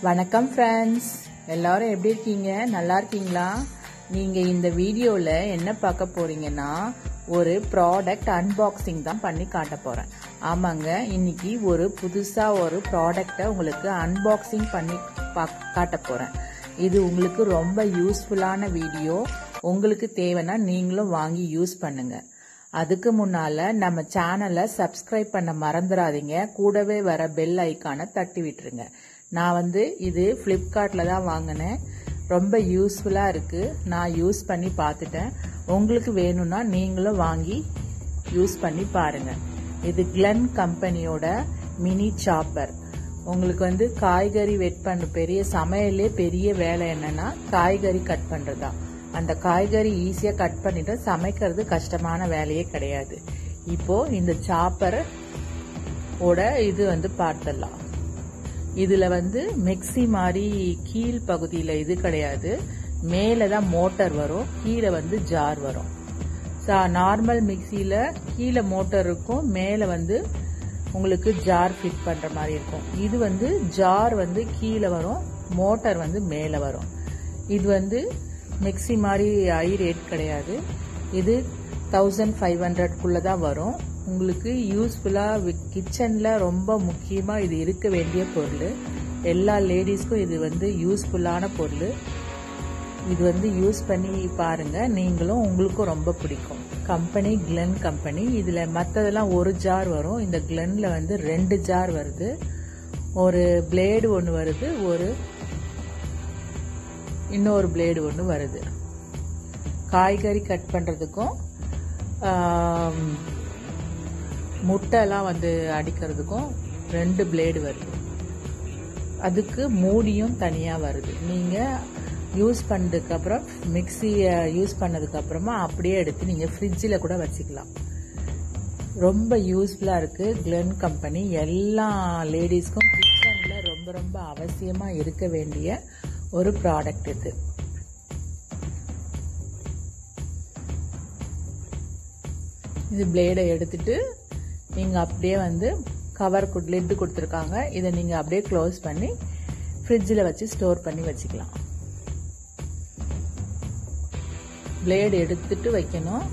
வணக்கம் ஃப்ரெண்ட்ஸ் எல்லாரும் எப்படி இருக்கீங்க நல்லா இருக்கீங்களா நீங்கள் இந்த வீடியோவில் என்ன பார்க்க போறீங்கன்னா ஒரு ப்ராடக்ட் அன்பாக்சிங் தான் பண்ணி காட்ட போகிறேன் ஆமாங்க இன்னைக்கு ஒரு புதுசாக ஒரு ப்ராடக்டை உங்களுக்கு அன்பாக்சிங் பண்ணி பா காட்ட போகிறேன் இது உங்களுக்கு ரொம்ப யூஸ்ஃபுல்லான வீடியோ உங்களுக்கு தேவைன்னா நீங்களும் வாங்கி யூஸ் பண்ணுங்க அதுக்கு முன்னால நம்ம சேனலை சப்ஸ்கிரைப் பண்ண மறந்துடாதீங்க கூடவே வர பெல் ஐக்கானை தட்டி விட்டுருங்க நான் வந்து இது ஃப்ளிப்கார்ட்ல தான் வாங்கினேன் ரொம்ப யூஸ்ஃபுல்லா இருக்கு நான் யூஸ் பண்ணி பார்த்துட்டேன் உங்களுக்கு வேணும்னா நீங்களும் வாங்கி யூஸ் பண்ணி பாருங்க இது கிளன் கம்பெனியோட மினி சாப்பர் உங்களுக்கு வந்து காய்கறி வெட் பண்ண பெரிய சமையலே பெரிய வேலை என்னன்னா காய்கறி கட் பண்றதா அந்த காய்கறி ஈஸியா கட் பண்ணிட்டு சமைக்கிறது கஷ்டமான வேலையே கிடையாது இப்போ இந்த சாப்பர் ஓட இது வந்து பார்த்துடலாம் இதுல வந்து மிக்சி மாதிரி கீழ் பகுதியில இது கிடையாது மேல தான் மோட்டார் வரும் கீழே வந்து ஜார் வரும் நார்மல் மிக்சியில கீழே மோட்டார் இருக்கும் மேல வந்து உங்களுக்கு ஜார் ஃபிட் பண்ற மாதிரி இருக்கும் இது வந்து ஜார் வந்து கீழே வரும் மோட்டார் வந்து மேலே வரும் இது வந்து மிக்சி மாதிரி ஹை ரேட் கிடையாது இது தௌசண்ட் ஃபைவ் ஹண்ட்ரட்குள்ளே தான் வரும் உங்களுக்கு யூஸ்ஃபுல்லாக கிச்சனில் ரொம்ப முக்கியமாக இது இருக்க வேண்டிய பொருள் எல்லா லேடிஸ்க்கும் இது வந்து யூஸ்ஃபுல்லான பொருள் இது வந்து யூஸ் பண்ணி பாருங்க நீங்களும் உங்களுக்கும் ரொம்ப பிடிக்கும் கம்பெனி கிளென் கம்பெனி இதுல மற்றதெல்லாம் ஒரு ஜார் வரும் இந்த கிளென்ல வந்து ரெண்டு ஜார் வருது ஒரு பிளேடு ஒன்று வருது ஒரு இன்னொரு பிளேடு ஒன்று வருது காய்கறி கட் பண்ணுறதுக்கும் முட்டைலாம் வந்து அடிக்கிறதுக்கும் ரெண்டு பிளேடு வருது அதுக்கு மூடியும் தனியாக வருது நீங்கள் யூஸ் பண்ணதுக்கு அப்புறம் மிக்சியை யூஸ் பண்ணதுக்கு அப்புறமா அப்படியே எடுத்து நீங்கள் ஃப்ரிட்ஜில் கூட வச்சுக்கலாம் ரொம்ப யூஸ்ஃபுல்லாக இருக்குது கிளென் கம்பெனி எல்லா லேடிஸ்க்கும் கிச்சனில் ரொம்ப ரொம்ப அவசியமாக இருக்க வேண்டிய ஒரு ப்ராடக்ட் இது இது பிளேடை எடுத்துட்டு நீங்கள் அப்படியே வந்து கவர் லிட்டு கொடுத்துருக்காங்க இதை நீங்கள் அப்படியே க்ளோஸ் பண்ணி ஃப்ரிட்ஜில் வச்சு ஸ்டோர் பண்ணி வச்சுக்கலாம் பிளேடு எடுத்துட்டு வைக்கணும்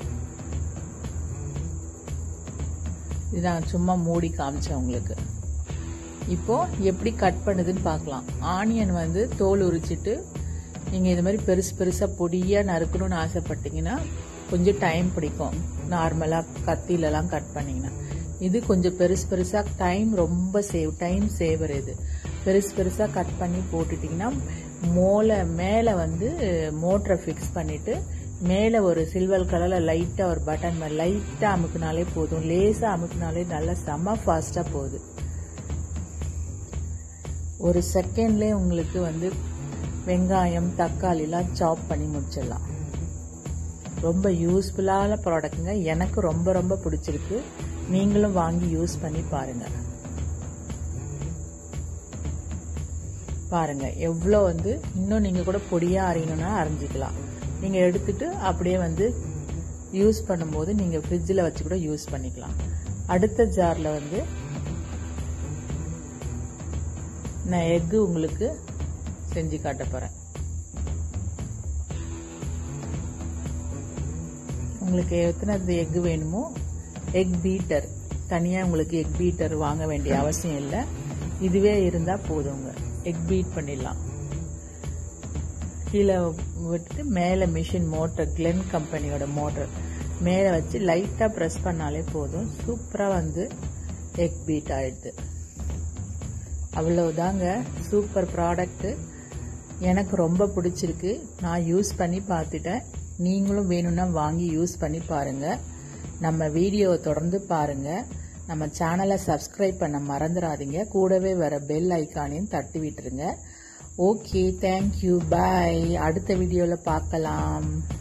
இது நான் சும்மா மூடி காமிச்சேன் உங்களுக்கு இப்போ எப்படி கட் பண்ணுதுன்னு பார்க்கலாம் ஆனியன் வந்து தோல் உரிச்சிட்டு நீங்கள் இது மாதிரி பெருசு பெருசாக பொடியாக நறுக்கணும்னு ஆசைப்பட்டீங்கன்னா கொஞ்சம் டைம் பிடிக்கும் நார்மலாக கத்திலலாம் கட் பண்ணிங்கன்னா இது கொஞ்சம் பெருசு பெருசாக டைம் ரொம்ப சேவ் டைம் சேவர் இது பெருசு பெருசாக கட் பண்ணி போட்டுட்டிங்கன்னா மோலை மேலே வந்து மோட்டரை ஃபிக்ஸ் பண்ணிவிட்டு மேலே ஒரு சில்வர் கலரில் லைட்டாக ஒரு பட்டன் மாதிரி லைட்டாக அமுக்குனாலே போதும் லேசாக அமுக்குனாலே நல்லா செம்ம ஃபாஸ்ட்டாக போகுது ஒரு செகண்ட்லேயே உங்களுக்கு வந்து வெங்காயம் தக்காளிலாம் சாப் பண்ணி முடிச்சிடலாம் ரொம்ப யூஸ்ஃபுல்லான ப்ராடக்ட்டுங்க எனக்கு ரொம்ப ரொம்ப பிடிச்சிருக்கு நீங்களும் வாங்கி யூஸ் பண்ணி பாருங்க பாருங்க எவ்வளோ வந்து இன்னும் நீங்கள் கூட பொடியாக அரையணும்னா அரைஞ்சிக்கலாம் நீங்கள் எடுத்துட்டு அப்படியே வந்து யூஸ் பண்ணும்போது நீங்கள் ஃப்ரிட்ஜில் வச்சு கூட யூஸ் பண்ணிக்கலாம் அடுத்த ஜாரில் வந்து நான் எக்கு உங்களுக்கு செஞ்சு காட்ட போகிறேன் உங்களுக்கு எத்தனை எக் வேணுமோ எக் பீட்டர் தனியாக உங்களுக்கு எக் பீட்டர் வாங்க வேண்டிய அவசியம் இல்லை இதுவே இருந்தால் போதுங்க எக் பீட் பண்ணிடலாம் கீழே விட்டுட்டு மேலே மிஷின் மோட்டர் கிளென் கம்பெனியோட மோட்டர் மேலே வச்சு லைட்டாக ப்ரெஸ் பண்ணாலே போதும் சூப்பராக வந்து எக் பீட் ஆயிடுது அவ்வளவுதாங்க சூப்பர் ப்ராடக்ட்டு எனக்கு ரொம்ப பிடிச்சிருக்கு நான் யூஸ் பண்ணி பார்த்துட்டேன் நீங்களும் வேணும்னா வாங்கி யூஸ் பண்ணி பாருங்க நம்ம வீடியோவை தொடர்ந்து பாருங்க நம்ம சேனலை சப்ஸ்கிரைப் பண்ண மறந்துடாதீங்க கூடவே வர பெல் ஐக்கானையும் தட்டி விட்டுருங்க ஓகே தேங்க்யூ பாய் அடுத்த வீடியோவில் பார்க்கலாம்